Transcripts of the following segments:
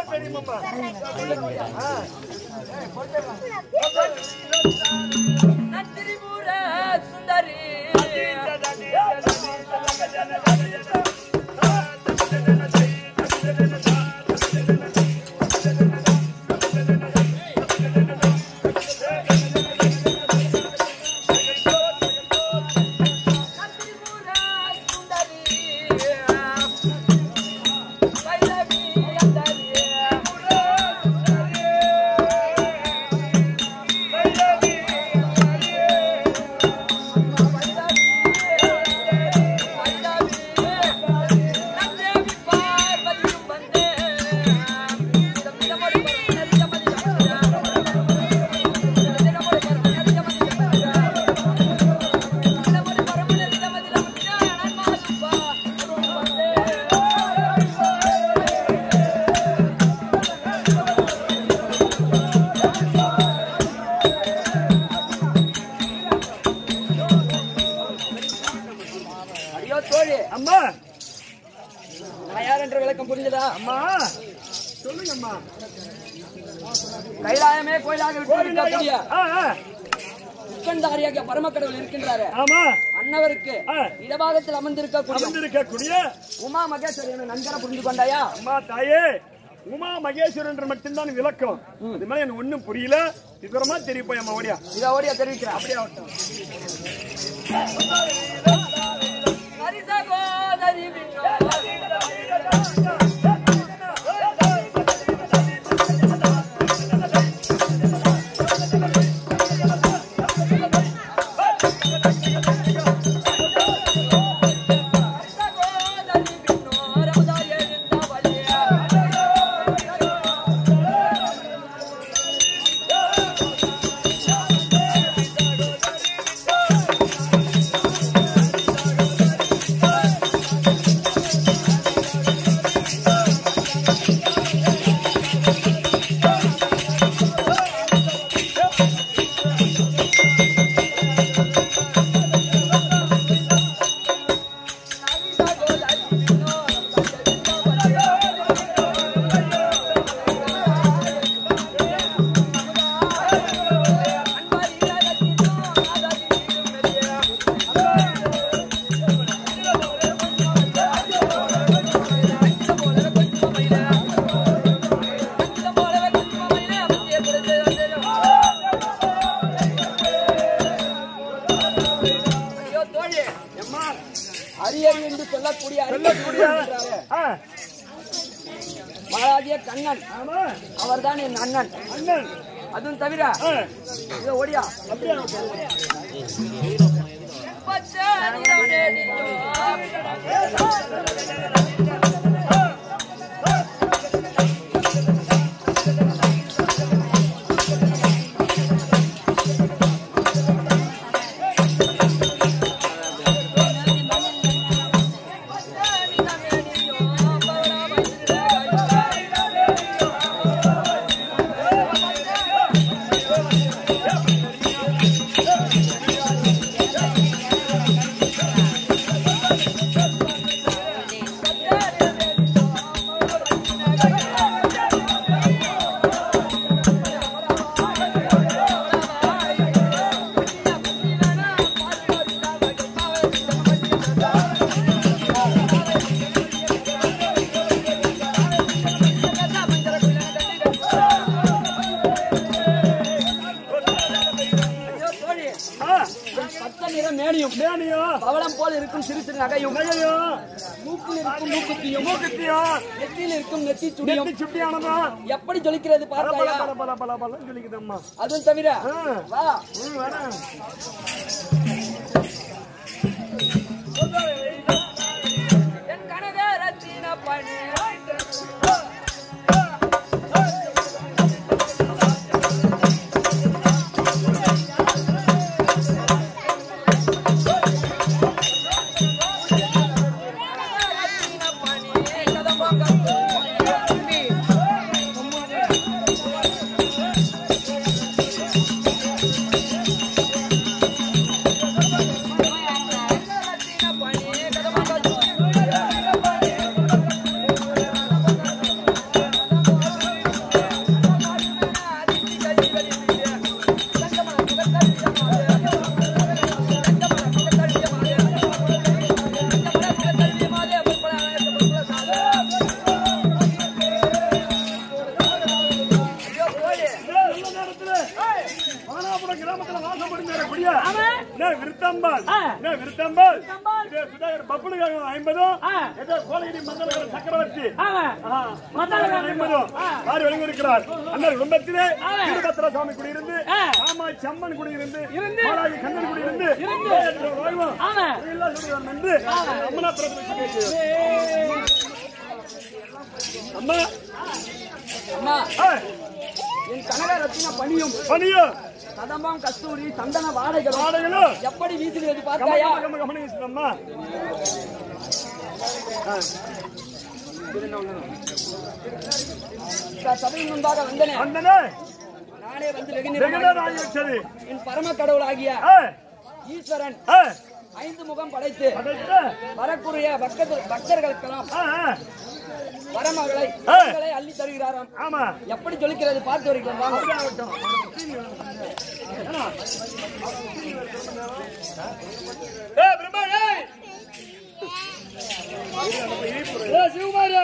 பெரியம்மா ஆ. நந்திரிபுர சுந்தரி நந்திரிபுர சுந்தரி பைரவி அந்தரி ஐயோ தோழி அம்மா நான் யார் என்ற விளக்கம் புரிஞ்சதா அம்மா சொல்லுங்கம்மா கைலாயமே கோயிலாக விட்டு இருக்கக்கூடிய ஆ, ஆ. உட்கண்டாரியாக பரமக்கடவுள் இருக்கின்றாரு ஆமா அன்னவருக்கு ஆ. இடபாகத்தில் அமர்ந்திருக்கக்கூடிய அமர்ந்திருக்கக்கூடிய உமா மகேஸ்வரி என நன்கர புரிந்து கொண்டாயா அம்மா தாயே உமா மகேஸ்வரன் என்று மட்டும்தான் விளக்கம் அது மேல எனக்கு ஒண்ணும் புரியல விவரமா தெரிய போய் அம்மா ஓடியா இதை ஓடியா தெரிவிக்கிறேன் அப்படியே ஆகட்டும். ஹரிசகோதரி ஐயோ தோழி அம்மா அரியர் என்று சொல்லக்கூடிய சொல்லக்கூடிய அரியர் ஆ, மகாராஜிய கண்ணன் ஆமா அவர்தான் என் அண்ணன் அண்ணன் அதுவும் தவிர ஆ, இதோ ஓடியா அப்படியே ஆகட்டும். ஐயோ தோழி ஆ, பச்சை நிற மேனியும் மேனியும் பவளம் போல் இருக்கும் சிறு சிறு நகையும் நகையும் மூக்கில் இருக்கும் மூக்குத்தியும் மூக்குத்தியும் நெத்தியில் இருக்கும் நெத்தி சுடியும் நெத்தி சுட்டியானதும் எப்படி ஜொலிக்கிறது பல பல பார்த்தாயா பல பல பல பல சொல்லிக்குதம்மா அதுவும் தவிர ஆ. வா ம், வரேன். என் கனகரத்தின பணி விருத்தம்பால் ஆ. என்ன விருத்தம்பால் விருத்தம்பால். இது சுதாகர் பப்புனுக்காக ஐம்பதும் ஆ. ஏதோ கோலகிரி மண்டல சக்கரவர்த்தி ஆமா ஆஹா, மத்தளம் ஐம்பதும் ஆ. ஆறு வழங்கி இருக்கிறார் அந்த குடும்பத்திலே ஆ. வீரபத்திர சுவாமி குடியிருந்து ஆ. காமாட்சி அம்மன் குடியிருந்து இருந்து. பாலாஜி கண்ணன் குடியிருந்து இருந்து. கோயம்புத்தூர் வாழ்வோம். ஆமா எல்லாம் சொல்லுவார் என்று அம்மனா பிரபு கேட்கிறோம். அம்மா அம்மா ஆ, என் கனக ரத்தின பணியும் பணியோ கதம்பம் கஸ்தூரி சந்தன வாடைகளும் பாடங்களும் எப்படி வீசுகிறது கம பார்த்தாயா கம கம கம அம்மா இந்த சபையின் முன்பாக வந்தனே வந்தனே நானே வந்து வெகு வெகுநேரம் நேரம் ஆகிவிட்டது என் பரம கடவுளாகிய ஆ, ஈஸ்வரன் ஆ, ஐந்து முகம் படைத்து படைத்த, வரக்கூடிய பக்த பக்தர்களுக்கெல்லாம் ஆ, ஆ, வரமகளை ஆ. வரங்களை அள்ளி தருகிறாராம் ஆமா எப்படி ஜொலிக்கிறது பார்த்து வருகிறோம் வாங்க. ஏய், பிரம்மா, ஏய். ஏய், சிவகுமாரா.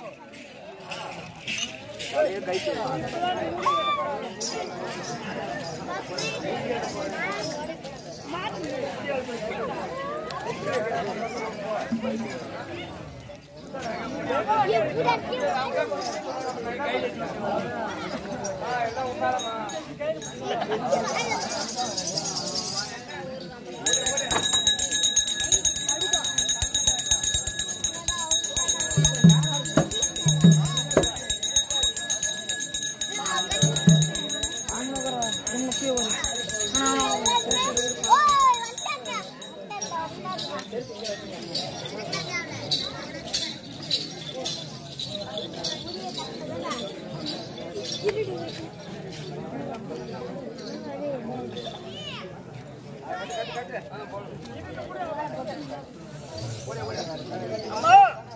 அம்மா.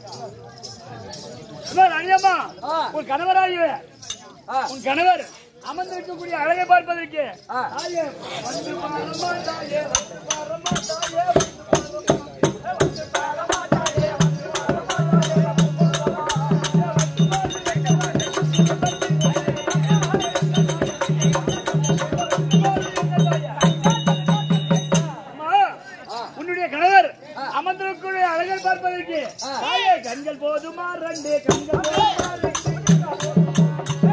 அம்மா, ராணியம்மா, ஆ. உன் கணவராகிய ஆ, உன் கணவர் அமர்ந்திருக்கக்கூடிய அழகை பார்ப்பதற்கு ஆ. தாயே, வந்து பாரம்மா தாயே, வந்து பாரம்மா தாயே, வந்து அம்மா, உன்னுடைய கணவர் அமர்ந்திருக்கக்கூடிய அழகை பார்ப்பதற்கு ஆ. தாயே, கண்கள் போதுமா ரெண்டு கண்கள் போதுமா ரெண்டு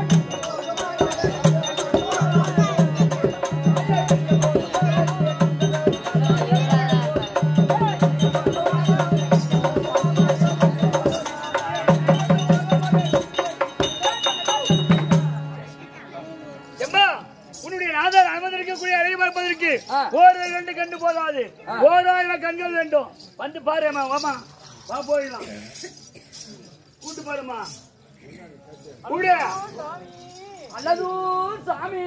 எம்மா உன்னுடைய நாதர் அமர்ந்திருக்கக்கூடிய அழகை பார்ப்பதற்கு ஆ. ஒரு ரெண்டு கண்டு போதாது ஓராயிரம் கண்கள் வேண்டும் வந்து பாரு அம்மா வாமா வா போயிடலாம் கூட்டு பாருமா கூட அல்லது சாமி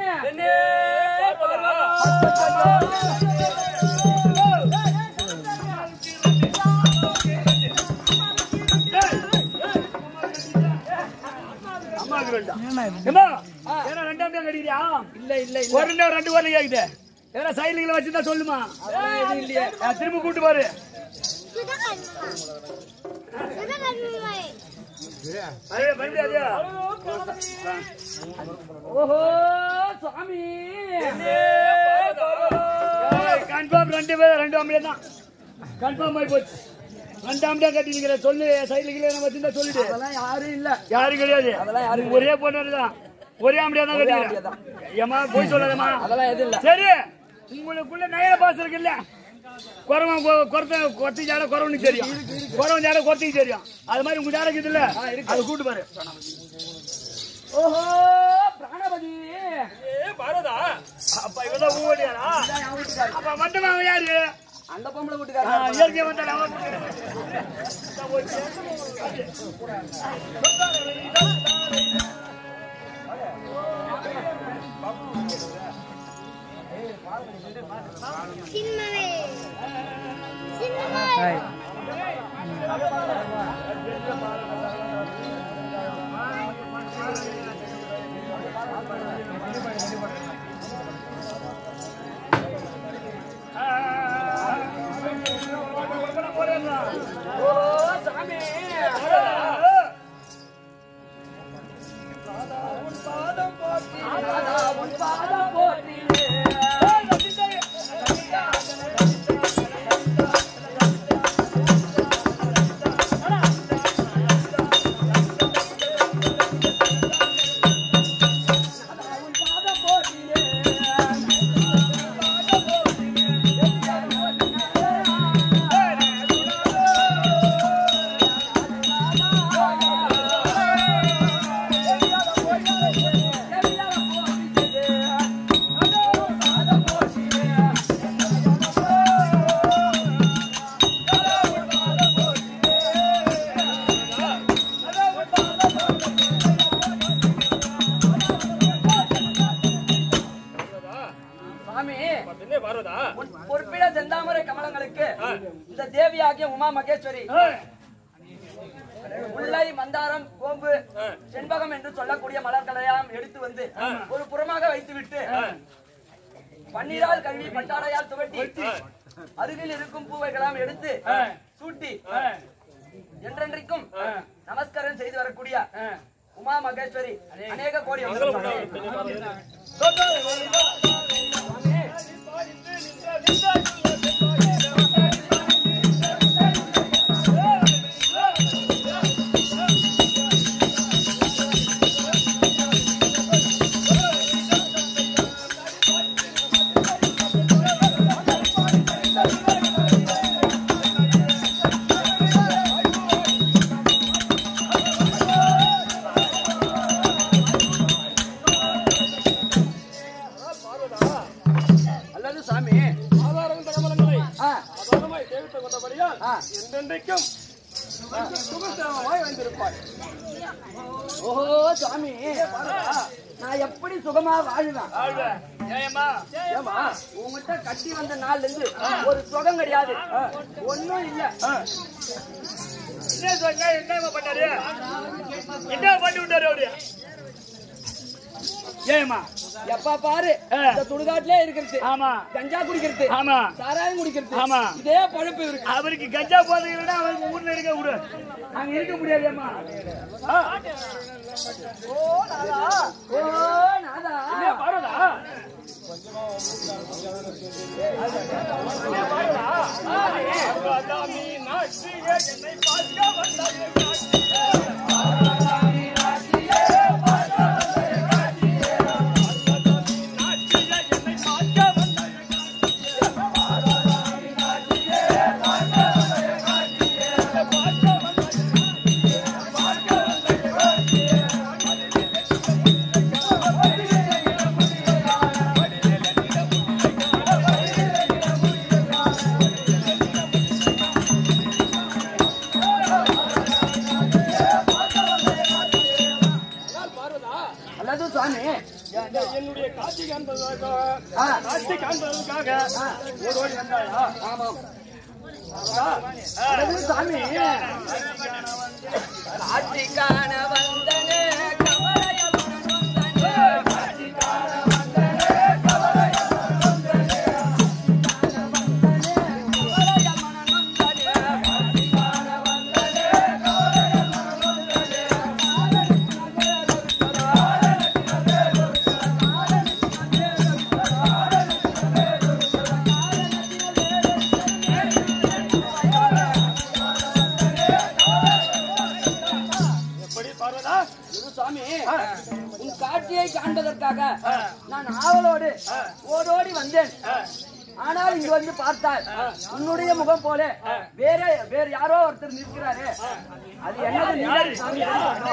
அம்மாவுக்கு வேண்டாம் ஏம்மா, ஏன்னா ரெண்டாம் தான் கடிக்கிறியா இல்ல இல்ல இல்ல ஒரு ரெண்டு ரெண்டு வரல கேக்குது ஏன்னா சைடுல வச்சிருந்தா சொல்லுமா அதெல்லாம் எதுவும் இல்லையே ஆ, திரும்ப கூட்டு பாரு அதே மறுபடியும் அதே ஓஹோ சாமி கன்ஃபார்ம் ரெண்டு பேர் ரெண்டு ஆம்பளை தான் கன்ஃபார்ம் ஆகி போச்சு ரெண்டு ஆம்பளை கட்டி நிக்கிற சொல்லு சைடுல கீழே வச்சிருந்தா சொல்லிடு அதெல்லாம் யாரும் இல்ல யாரும் கிடையாது அதெல்லாம் யாரும் ஒரே பொண்ணு தான் ஒரே ஆம்பளையா தான் ஒரே கட்டிக்கிறேன் ஏமா போய் சொல்லாதம்மா அதெல்லாம் எதுவும் இல்ல சரி உங்களுக்குள்ள நயன பாசம் இருக்குல்ல குறவன் கொ- கொரத்த கொத்தி ஜாட குறவனுக்கு தெரியும் குறவன் ஜாட கொத்திக்கு தெரியும் அது மாதிரி உங்க ஜாடக்கு இதுல அதை கூட்டு பாரு ஓஹோ பிராணபதி பாரதா அப்ப இவதான் ஊடியாரா இதான் என் வீட்டுக்காரி. அப்ப வந்தவன் யாரு அந்த பொம்பளை ஆ, வீட்டுக்காரர் இயற்கை வந்தாடா அவன் சின்னமே சின்னமே ஓஹோ சாமி ஆதாதா உன் பாதம் போற்றி உமா மகேஸ்வரி ஏய், முல்லை மந்தாரம் கோம்பு செண்பகம் என்று சொல்லக்கூடிய மலர்களையெல்லாம் எடுத்து வந்து ஒரு புறமாக வைத்துவிட்டு பன்னீரால் கழுவி பட்டாடையால் துவட்டி அருகில் இருக்கும் பூவைகளாம் எடுத்து சூட்டி ஏய், என்றென்றைக்கும் நமஸ்காரம் செய்து வரக்கூடிய உமா மகேஸ்வரி அநேக கோடி அல்லது சாமி ஆதாரம் தகவல்களை ஆ, ஆதாரமாய் சேவித்துக் கொண்டபடியால் ஆ. என்றென்றைக்கும் சுகசிரமமாய் வந்திருப்பாய் ஓஹோ சாமி நான் எப்படி சுகமா வாழ்வேன் வாழ்க. ஏம்மா? ஏமா உங்ககிட்ட கட்டி வந்த நாள்ல இருந்து ஒரு சுகம் கிடையாது ஒண்ணும் இல்ல என்ன சொன்னா, என்னம்மா பண்ணாரு? என்ன பண்ணி விட்டாரு அவரு? ஏம்மா? எப்ப பாரு ஆ. இந்த சுடுகாட்டுல இருக்கிறது ஆமா கஞ்சா குடிக்கிறது ஆமா சாராயம் குடிக்கிறது ஆமா. இதே பழப்பு இருக்கு அவருக்கு கஞ்சா போதைகள்னா அவருக்கு ஊர்ல இருக்க விடு அங்க இருக்க முடியாதும்மா ஓ நாதா பாருடா ஆகாதாமி நாட்டியே என்னை பார்க்க வந்தாயே நாட்டியே என்னை பார்க்க வந்தாயே அல்லது சாமி என்னுடைய காட்சி காண்பதற்காக ஆ. காட்சி காண்பதற்காக ஓடோடி வந்தாயா ஆமாம் அல்லது சாமி காட்சி காண வந்தனே கவலைய மனநொந்தனே. கவலைய மனநொந்தனே. எப்படி பார்வதா குரு சுவாமி உன் காட்சியை காண்பதற்காக நான் ஆவலோடு ஓடோடி வந்தேன் ஆனால் இங்கு வந்து பார்த்தால் உன்னுடைய முகம் போல வேற வேற யாரோ ஒருத்தர் நிற்கிறாரு அது என்னது நீதான் சாமி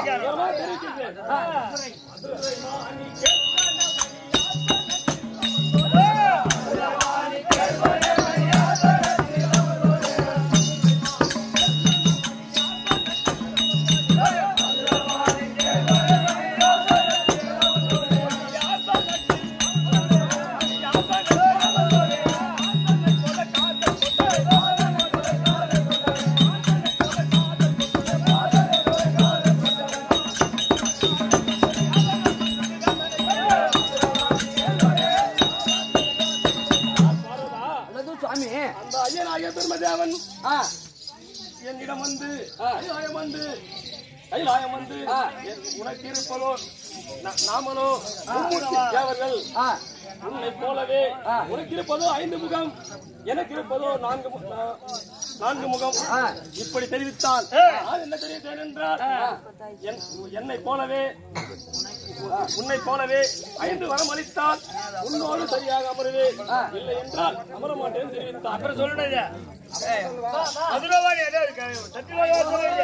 அல்லது சுவாமி அந்த ஐயனாகிய பெருமதேவன் ஆ என்னிடம் வந்து கைலாயம் வந்து கைலாயம் வந்து ஆ. என் உனக்கு இருப்பதோ நா- நாமளோ மும்மூர்த்தி தேவர்கள் ஆ உன்னை போலவே ஆ. உனக்கு இருப்பதோ ஐந்து முகம் எனக்கு இருப்பதோ நான்கு மு- நா- நான்கு முகம் ஆ. இப்படி தெரிவித்தால் நான் என்ன தெரிவித்தேன் என்றால் என்- என்னை போலவே உன்னை போலவே ஐந்து வரம் அளித்தால் உன்னோடு சரியாக அமருவேன் இல்லை என்றால் அமர மாட்டேன் தெரிவித்தார் அப்புறம் சொல்லுங்க மதுரவாணி என்ன இருக்கு சத்தியவாதி சொல்லுங்க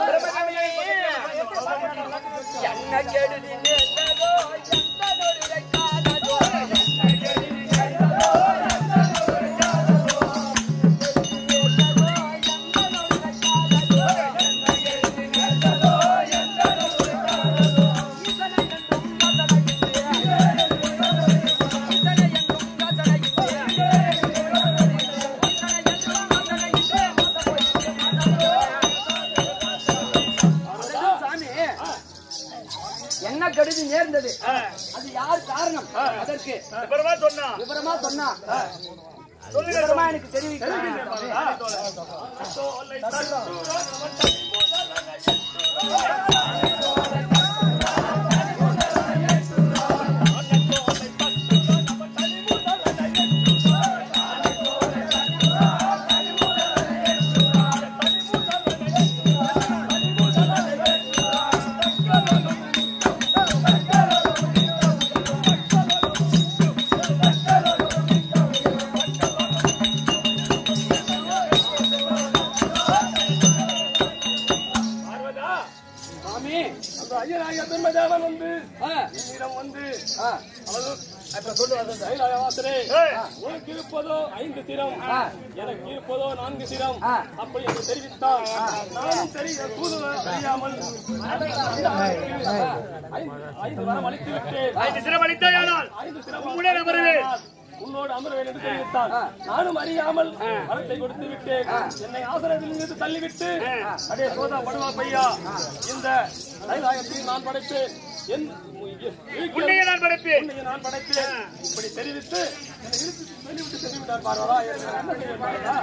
என்ன கெடுதி நேர்ந்ததோ, எந்த நொடி காணதோ, என்ன கெடுதி நேர்ந்தது அது யார் காரணம் அதற்கு விவரமா சொன்னா விவரமா சொன்னா சொல்லுங்க விவரமா எனக்கு தெரிவிக்கிறேன் பார்வதா சாமி அந்த ஐயனாகிய பிரம்மதேவன் வந்து ஆ, என்னிடம் வந்து ஆ, கைலாயவாசரே ஏய், உனக்கு இருப்பதோ ஐந்து சிரம் ஆ. எனக்கு இருப்பதோ நான்கு சிரம் ஆ. அப்படி என்று தெரிவித்தார் நானும் தெரிய தூதுவர் தெரியாமல் ஐந்து- ஐந்து வரம் அளித்து விட்டேன் ஐந்து சிரம் அளித்தாயானால் ஐந்து சிரம் உம்முடன் அமருவேன். உன்னோடு அமர்வேன் என்று தெரிவித்தார் நானும் அறியாமல் வரத்தை கொடுத்து விட்டேன் என்னை ஆசனத்தில் இருந்து தள்ளிவிட்டு அடே சோதா படுவா பையா இந்த கைலாயத்தில் நான் படைப்பேன் என் உன்னையே நான் படைப்பேன் உன்னை நான் படைப்பேன் இப்படி தெரிவித்து என்னை இழுத்து சொல்லிவிட்டு சென்றுவிட்டார் பார்வதா எனக்கு என்ன செய்ய பார்வதா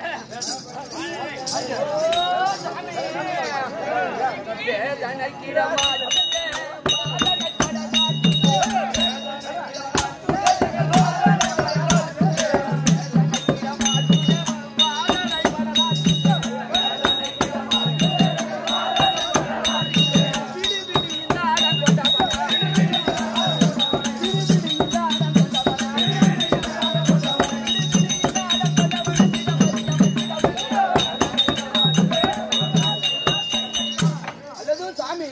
அல்லது சாமி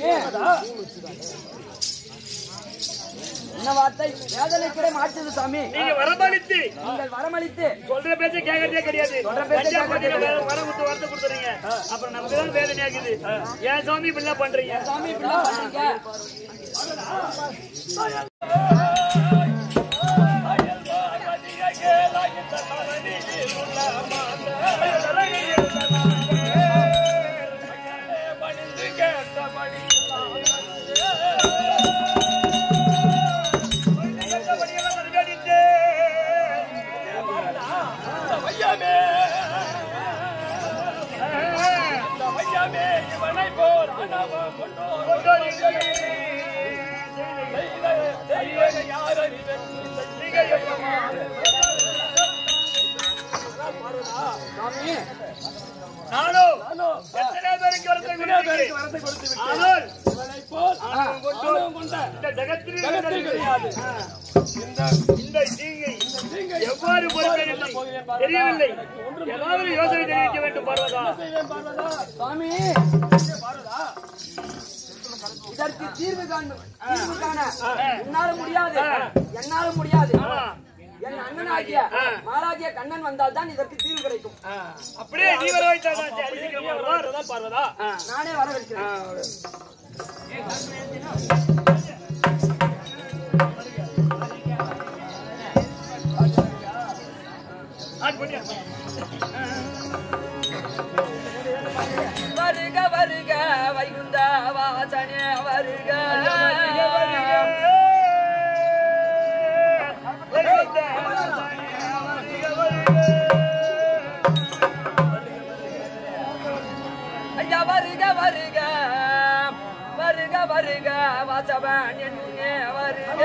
என்ன வார்த்தை வேதனைக்கிட மாற்றுது சாமி நீங்க வரமளித்து நீங்கள் வரமளித்து சொல்ற பேச்ச கேட்கறதே கிடையாது சொல்ற பேச்சை கஞ்சா கேட்கறதே பாத்தீங்கன்னா வேற வர கொடுத்து வார்த்தை கொடுத்துறீங்க அப்புறம் நமக்கு தான் வேதனை ஆகுது ஏன் சாமி இப்படி எல்லாம் பண்றீங்க சாமி இப்படிலாம் பண்ணீங்க ஐயாமே ஐயாமே இவனை போல் ஆணவம் கொண்டோர் செய்த யார் அறிவன் சாமி நானும் நானும் எத்தனை பேருக்கு வரத்தை எத்தனையோ பேருக்கு கொடுத்திருக்கேன். வரத்தை கொடுத்து விட்டேன். ஆனால் இவனைப் போல் ஆணவம் கொண்ட இந்த ஜகத்தில் ஜகத்தில் கிடையாது. இந்த இந்த தீங்கை தீங்கை எவ்வாறு பொறுப்பேன் தெரியவில்லை ஏதாவது யோசனை தெரிவிக்க வேண்டும் பார்வதா செய்வேன் பார்வதா சாமி பார்வதா இதற்கு தீர்வு காண தீர்வு காண என்னால முடியாது என்னால முடியாது என் அண்ணனாகிய மாலாகிய கண்ணன் வந்தால் தான் இதற்கு தீர்வு கிடைக்கும் அப்படியே நீ வர வைத்தா தான் சரி, சீக்கிரமா வா. பார்வதா பார்வதா நானே வர வைக்கிறேன் ஆ, கொஞ்சம். வருக வருக வைகுந்த வாசனே வருக ஐயா வருக வருக வருக வருக வாசவன் என்னே வருக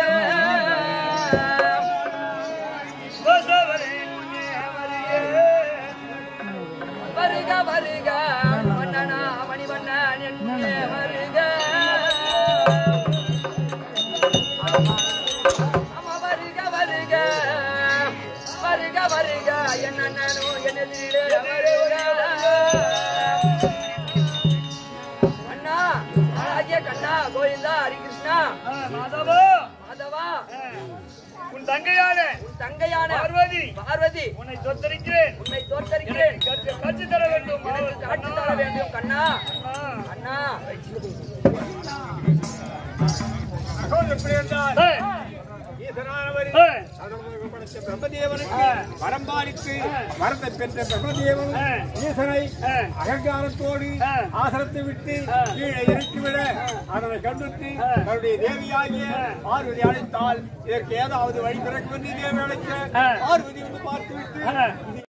வருக வருக மன்னனா மணிவண்ணன் என்னே வருக அம்மா வருக வருக வருக வருக என் அண்ணனோ என் எதிரிலே வருக அண்ணா ஆகிய கண்ணா கோவிந்தா ஹரிகிருஷ்ணா மாதவா மாதவா உன் தங்கையான உன் தங்கையான பார்வதி பார்வதி உன்னை தொத்தரிக்கிறேன் உன்னை தோற்கடிக்கிறேன் கற்று கற்று தர வேண்டும் எனக்கு காட்சி தர வேண்டும் கண்ணா அண்ணா ஏய், ஈசனானவர் ஆ. சதுர்முகம் படைத்த பிரம்மதேவனுக்கு ஆ. வரம்பாலித்து வரத்தை பெற்ற பிரம்மதேவன் ஆ. ஈசனை ஆ. அகங்காரத்தோடு ஆ. ஆசனத்தை விட்டு ஆ. கீழே இறக்கிவிட அதனை கண்டுட்டு ஆ. தன்னுடைய தேவியாகிய பார்வதி அழைத்தால் இதற்கு ஏதாவது வழி திறக்கும் என்று தேவி அழைக்க ஆ. பார்வதி வந்து பார்த்துவிட்டு ஆ. இது